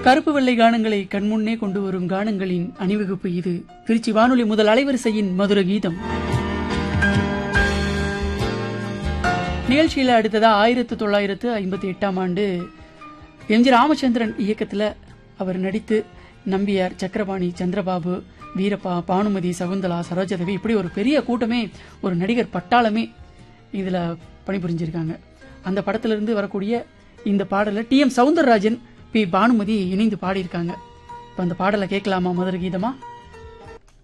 கருப்பு வெள்ளை கானங்களை கண்முன்னே கொண்டு வரும் கானங்களின் அணிவகுப்பு இது திருச்சி வானொலி முதல் அலைவரிசையின் மதுர கீதம் நிகழ்ச்சியில அடுத்ததா ஆயிரத்து தொள்ளாயிரத்து ஐம்பத்தி எட்டாம் ஆண்டு எம் ஜி ராமச்சந்திரன் இயக்கத்துல அவர் நடித்து நம்பியார் சக்கரபாணி சந்திரபாபு வீரப்பா பானுமதி சகுந்தலா சரோஜதேவி இப்படி ஒரு பெரிய கூட்டமே ஒரு நடிகர் பட்டாளமே இதுல பணிபுரிஞ்சிருக்காங்க அந்த படத்துல இருந்து வரக்கூடிய இந்த பாடலை T M Soundararajan P Bhanumathi இணைந்து பாடியிருக்காங்க இப்ப அந்த பாடலை கேட்கலாமா மதுர கீதமா